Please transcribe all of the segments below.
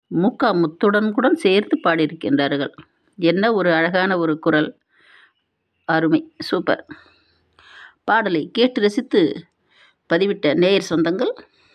மூக்கா முத்துடன் கூட சேர்த்து பாடியிருக்கின்றார்கள் என்ன ஒரு அழகான ஒரு குரல் அருமை சூப்பர் பாடலை கேட்டு ரசித்து பதிவிட்ட நேயர் சொந்தங்கள்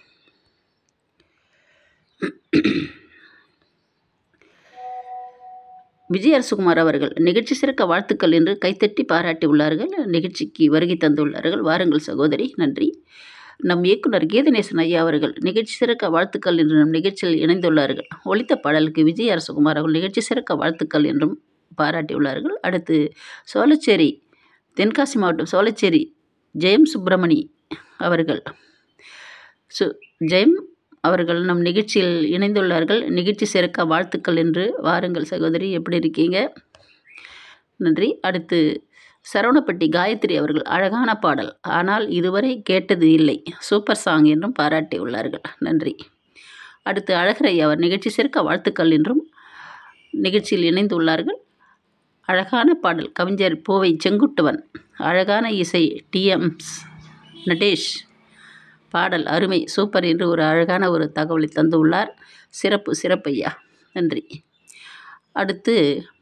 விஜய் அரசுகுமார் அவர்கள் நிகழ்ச்சி சிறக்க வாழ்த்துக்கள் என்று கைத்தட்டி பாராட்டி உள்ளார்கள் நிகழ்ச்சிக்கு வருகை தந்துள்ளார்கள் வாருங்கள் சகோதரி நன்றி நம் இயக்குனர் கீதநேசன் ஐயா அவர்கள் நிகழ்ச்சி சிறக்க வாழ்த்துக்கள் என்று நம் நிகழ்ச்சியில் இணைந்துள்ளார்கள் ஒலித்த பாடலுக்கு விஜய் அரசுகுமார் அவர்கள் நிகழ்ச்சி சிறக்க வாழ்த்துக்கள் என்றும் பாராட்டியுள்ளார்கள் அடுத்து சோழச்சேரி தென்காசி மாவட்டம் சோழச்சேரி ஜெயம் சுப்பிரமணி அவர்கள் சு ஜெயம் அவர்கள் நம் நிகழ்ச்சியில் இணைந்துள்ளார்கள் நிகழ்ச்சி சிறக்க வாழ்த்துக்கள் என்று வாருங்கள் சகோதரி எப்படி இருக்கீங்க நன்றி அடுத்து சரவணப்பட்டி காயத்ரி அவர்கள் அழகான பாடல் ஆனால் இதுவரை கேட்டது இல்லை சூப்பர் சாங் என்றும் பாராட்டியுள்ளார்கள் நன்றி அடுத்து அழகரை அவர் நிகழ்ச்சி சிறக்க வாழ்த்துக்கள் என்றும் நிகழ்ச்சியில் இணைந்துள்ளார்கள் அழகான பாடல் கவிஞர் பூவை செங்குட்டுவன் அழகான இசை டிஎம்ஸ் நடேஷ் பாடல் அருமை சூப்பர் என்று ஒரு அழகான ஒரு தகவலை தந்துள்ளார் சிறப்பு சிறப்பையா நன்றி அடுத்து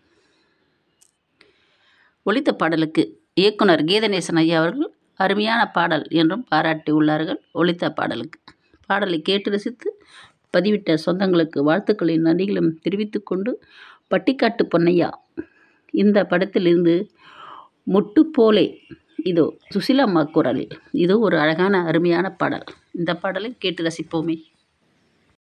ஒலித்த பாடலுக்கு இயக்குனர் கீதநேசன் ஐயா அவர்கள் அருமையான பாடல் என்றும் பாராட்டி உள்ளார்கள் ஒலித்த பாடலுக்கு பாடலை கேட்டு ரசித்து பதிவிட்ட சொந்தங்களுக்கு வாழ்த்துக்களின் நன்றிகளும் தெரிவித்துக்கொண்டு பட்டிக்காட்டு பொன்னையா இந்த படத்திலிருந்து முட்டு போலே இதோ சுசிலம்மா குரலில் இது ஒரு அழகான அருமையான பாடல் இந்த பாடலை கேட்டு ரசிப்போமே